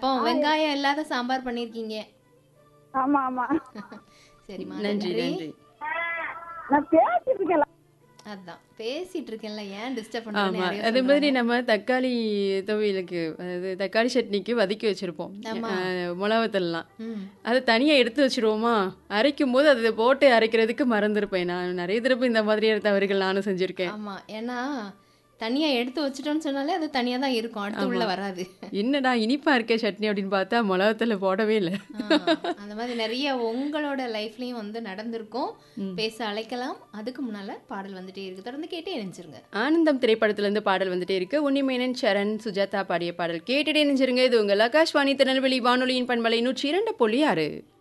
அப்போ வெங்காயம் இல்லாத சாம்பார் பண்ணிருக்கீங்க ஆமா ஆமா சரிம்மா நன்றி நன்றி நான் பேசிட்டு இருக்கேன் அதான் பேசிட்டு இருக்கேன்ல ஏன் டிஸ்டர்ப் ஆமா பண்ணுறேன் அதே மாதிரி நம்ம தக்காளி துவையலுக்கு அதாவது தக்காளி சட்னிக்கு வதக்கி வச்சிருப்போம் ஆமா. மிளவத்தல்லாம் ம் அதை தனியா எடுத்து வச்சிருவோமா அரைக்கும் போது அதை போட்டு அரைக்கிறதுக்கு மறந்துருப்பேன் நான் நிறைய தடவை இந்த மாதிரியான தவறுகள் நானும் செஞ்சிருக்கேன் ஆமா ஏன்னா தனியா எடுத்து வச்சுட்டோம்னு சொன்னாலே அது தனியா தான் இருக்கும் அடுத்து உள்ள வராது என்னடா இனிப்பா இருக்கே சட்னி அப்படின்னு பார்த்தா மிளகத்துல போடவே இல்லை ஆ, அந்த மாதிரி நிறைய உங்களோட லைஃப்லயும் வந்து நடந்திருக்கும் பேச அழைக்கலாம் அதுக்கு முன்னால பாடல் வந்துட்டே இருக்கு தொடர்ந்து கேட்டே இணைஞ்சிருங்க ஆனந்தம் திரைப்படத்துல இருந்து பாடல் வந்துட்டே இருக்கு உன்னிமேனன் சரண் சுஜாதா பாடிய பாடல் கேட்டுட்டே நினைச்சிருங்க இது உங்கள் ஆகாஷ்வாணி திருநெல்வேலி வானொலியின் பண்பலை நூற்றி இரண்டு புள்ளி ஆறு